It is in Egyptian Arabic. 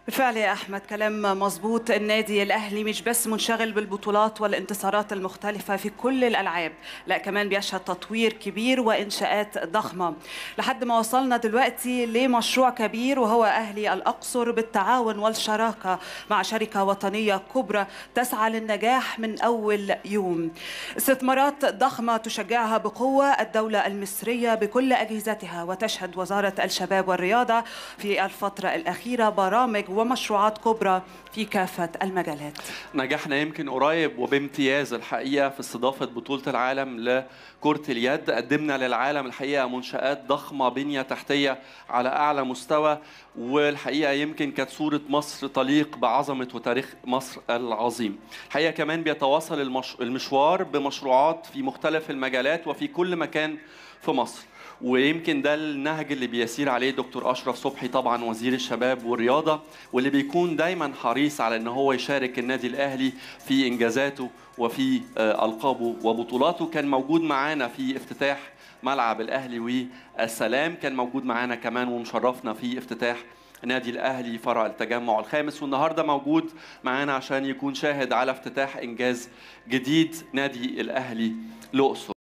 بالفعل يا احمد كلام مظبوط النادي الاهلي مش بس منشغل بالبطولات والانتصارات المختلفه في كل الالعاب لا كمان بيشهد تطوير كبير وانشاءات ضخمه لحد ما وصلنا دلوقتي لمشروع كبير وهو اهلي الاقصر بالتعاون والشراكه مع شركه وطنيه كبرى تسعى للنجاح من اول يوم استثمارات ضخمه تشجعها بقوه الدوله المصريه بكل اجهزتها وتشهد وزاره الشباب والرياضه في الفتره الاخيره برامج ومشروعات كبرى في كافة المجالات نجحنا يمكن قريب وبامتياز الحقيقة في استضافة بطولة العالم لكرة اليد قدمنا للعالم الحقيقة منشآت ضخمة بنية تحتية على أعلى مستوى والحقيقة يمكن كانت صورة مصر تليق بعظمة وتاريخ مصر العظيم الحقيقة كمان بيتواصل المش... المشوار بمشروعات في مختلف المجالات وفي كل مكان في مصر ويمكن ده النهج اللي بيسير عليه دكتور اشرف صبحي طبعا وزير الشباب والرياضه واللي بيكون دايما حريص على ان هو يشارك النادي الاهلي في انجازاته وفي القابه وبطولاته كان موجود معانا في افتتاح ملعب الاهلي والسلام كان موجود معانا كمان ومشرفنا في افتتاح نادي الاهلي فرع التجمع الخامس والنهارده موجود معانا عشان يكون شاهد على افتتاح انجاز جديد نادي الاهلي الاقصر